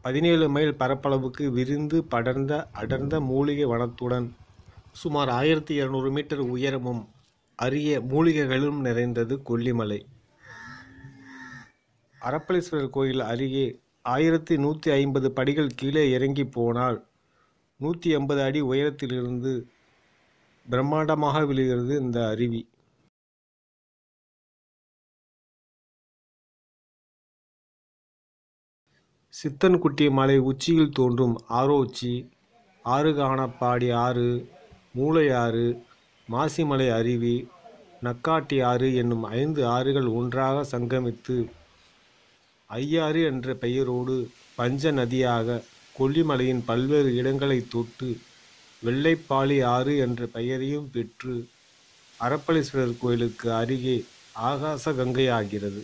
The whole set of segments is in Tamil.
பதினேழு மைல் பரப்பளவுக்கு விரிந்து படர்ந்த அடர்ந்த மூலிகை வனத்துடன் சுமார் ஆயிரத்தி இருநூறு மீட்டர் உயரமும் அரிய மூலிகைகளும் நிறைந்தது கொல்லிமலை அரப்பளீஸ்வரர் கோயில் அருகே ஆயிரத்தி நூற்றி ஐம்பது படிகள் கீழே இறங்கி போனால் நூற்றி எண்பது அடி உயரத்திலிருந்து பிரம்மாண்டமாக விழுகிறது இந்த அருவி சித்தன்குட்டி மலை உச்சியில் தோன்றும் ஆரோச்சி ஆறுகாணப்பாடி ஆறு மூளையாறு மாசிமலை அருவி நக்காட்டி ஆறு என்னும் ஐந்து ஆறுகள் ஒன்றாக சங்கமித்து ஐயாறு என்ற பெயரோடு பஞ்ச நதியாக கொல்லிமலையின் பல்வேறு இடங்களை தொட்டு வெள்ளைப்பாளி ஆறு என்ற பெயரையும் பெற்று அரப்பளீஸ்வரர் கோயிலுக்கு அருகே ஆகாச கங்கையாகிறது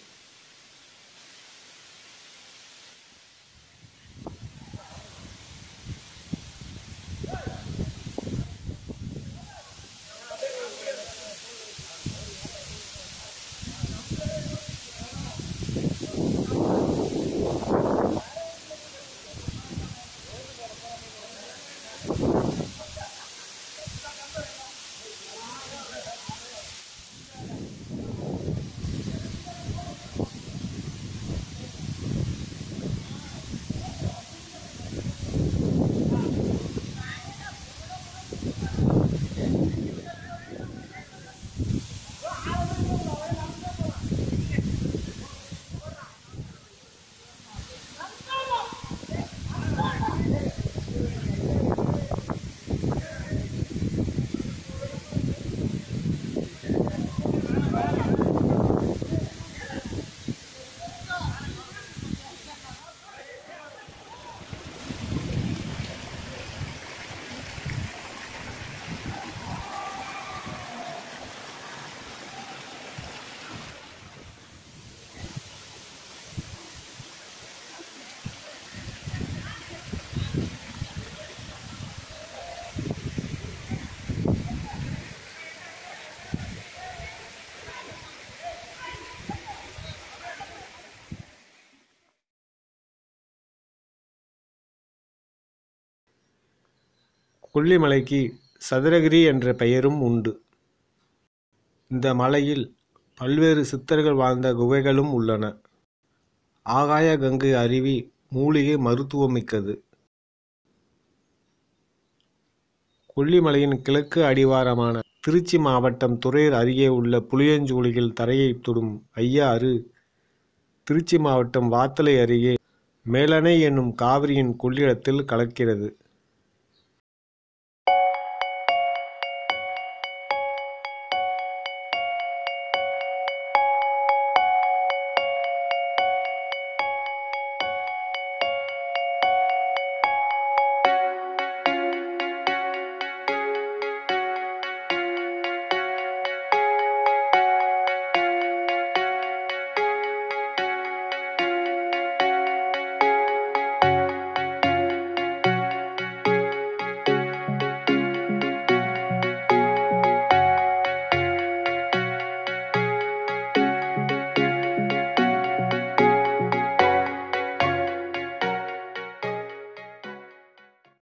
கொல்லிமலைக்கு சதுரகிரி என்ற பெயரும் உண்டு இந்த மலையில் பல்வேறு சித்தர்கள் வாழ்ந்த குகைகளும் உள்ளன ஆகாய கங்கை அருவி மூலிகை மருத்துவமிக்கது கொல்லிமலையின் கிழக்கு அடிவாரமான திருச்சி மாவட்டம் துறையூர் அருகே உள்ள புளியஞ்சோலியில் தரையை தொடும் ஐயாறு திருச்சி மாவட்டம் வாத்தலை அருகே மேலணை என்னும் காவிரியின் கொள்ளிடத்தில் கலக்கிறது